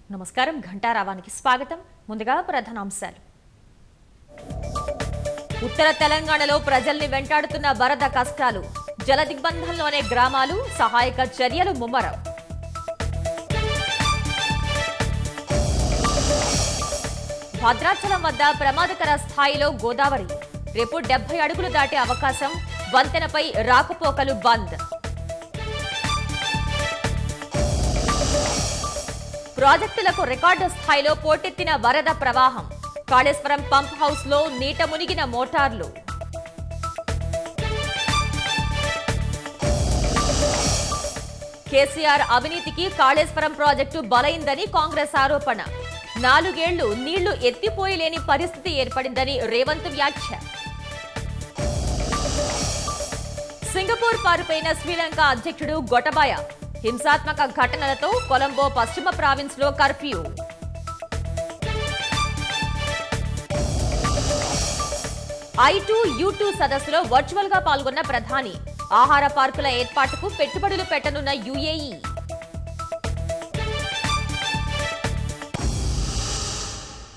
నమస్కారం ఘంటారావానికి స్వాగతం ముందుగా ప్రధానాంశాలు ఉత్తర తెలంగాణలో ప్రజల్ని వెంటాడుతున్న వరద కష్టాలు జల దిగ్బంధంలోనే గ్రామాలు సహాయక చర్యలు ముమ్మరం భద్రాచలం వద్ద ప్రమాదకర స్థాయిలో గోదావరి రేపు డెబ్బై అడుగులు దాటే అవకాశం వంతెనపై రాకపోకలు బంద్ ప్రాజెక్టులకు రికార్డు స్థాయిలో పోటెత్తిన వరద ప్రవాహం కాళేశ్వరం పంప్ హౌస్ లో నీట మునిగిన మోటార్లు కేసీఆర్ అవినీతికి కాళేశ్వరం ప్రాజెక్టు బలైందని కాంగ్రెస్ ఆరోపణ నాలుగేళ్లు నీళ్లు ఎత్తిపోయలేని పరిస్థితి ఏర్పడిందని రేవంత్ వ్యాఖ్య సింగపూర్ పారిపోయిన శ్రీలంక అధ్యక్షుడు గొటబాయ హింసాత్మక ఘటనలతో కొలంబో పశ్చిమ ప్రావిన్స్ లో curfew I two U two సదస్సులో వర్చువల్ గా పాల్గొన్న ప్రధాని ఆహార పార్కుల ఏర్పాటుకు పెట్టుబడులు పెట్టనున్న యుఏఈ